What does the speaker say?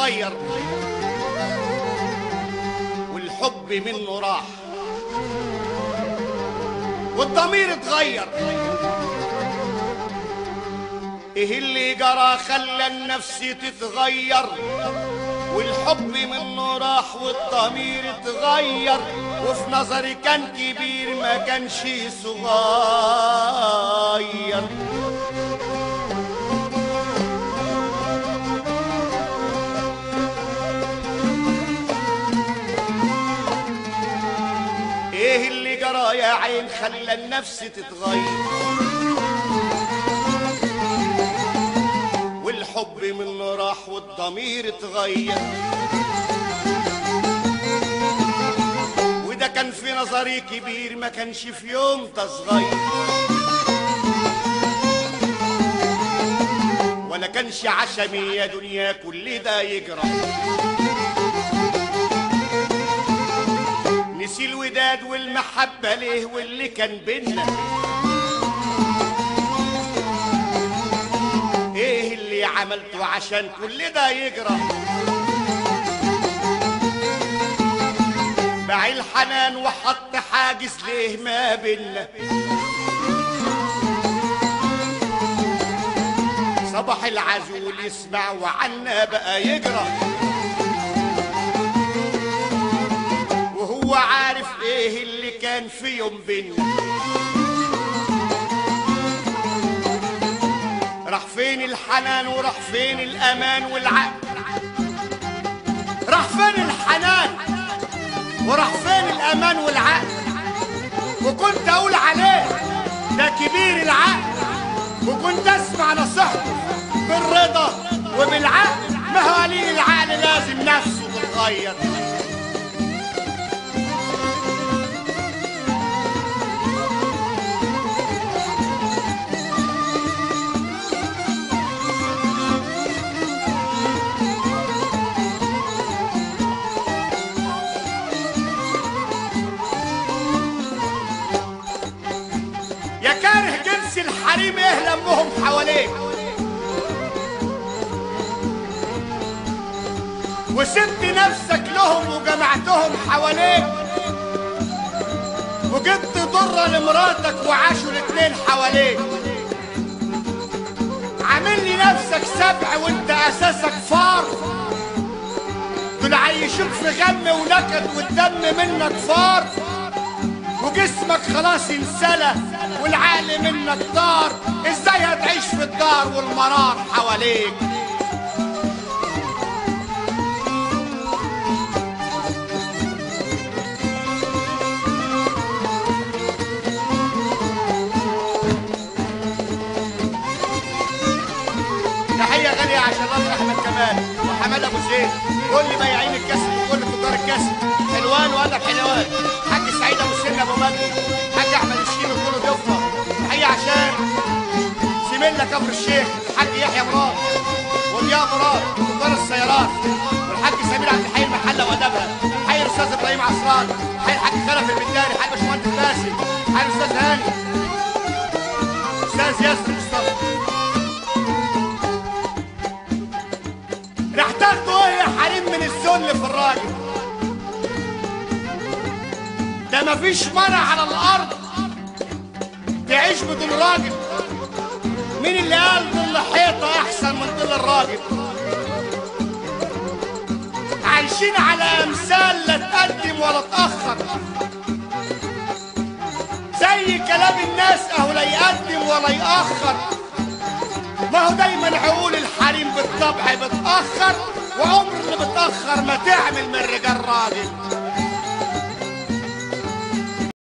اتغير والحب منه راح والضمير اتغير ايه اللي جرى خلى النفس تتغير والحب منه راح والضمير اتغير وفي نظري كان كبير ما كانش صغير ايه اللي جرى يا عين خلى النفس تتغير والحب منه راح والضمير اتغير وده كان في نظري كبير ما كانش في يوم تصغير ولا كانش عشمي يا دنيا كل ده يجرى نسي الوداد والمحبة ليه واللي كان بينا ايه اللي عملته عشان كل ده يجرى باع الحنان وحط حاجز ليه ما بينا صباح العزول يسمع وعنا بقى يجرى وهو عارف ايه اللي كان في يوم بينا راح فين الحنان وراح فين الامان والعقل راح فين الحنان وراح فين الامان والعقل وكنت اقول عليه ده كبير العقل وكنت اسمع نصيحته بالرضا وبالعقل ما هو قليل العقل لازم نفسه تتغير يا كاره جنس الحريم ايه لمهم حواليك وسبت نفسك لهم وجمعتهم حواليك وجبت ضرة لمراتك وعاشوا الاتنين حواليك عامل لي نفسك سبع وانت اساسك فار دول عيشوك في غم ونكد والدم منك فار وجسمك خلاص انسلى والعقل منك طار ازاي هتعيش في الدار والمرار حواليك تحية غالية عشان رب أحمد كمال وحماد أبو زيد كل بياعين الكسر وكل تجار الكسر حلوان وأنا حلوان حاج سعيد أبو سن أبو مجدي حاج أحمد الشيمي كله ضيوفنا تحية عشان زميلنا كفر الشيخ الحاج يحيى مراد وضياء مراد تجار السيارات والحاج سمير عبد الحي المحلة وأدبها حي الأستاذ إبراهيم عصران حي الحاج خلف البنداري حي باشمهندس باسل حي الأستاذ هاني أستاذ ياسر مصطفى راح تاخدوا ايه يا حريم من الذل في الراجل ده مفيش مرة على الارض تعيش بدون راجل مين اللي قال ظل حيطة احسن من ظل الراجل عايشين على امثال لا تقدم ولا تأخر زي كلام الناس اهو لا يقدم ولا يأخر ما هو دايما عقول الحريم بالطبع بتأخر وعمر اللي بتأخر ما تعمل من الرجال راجل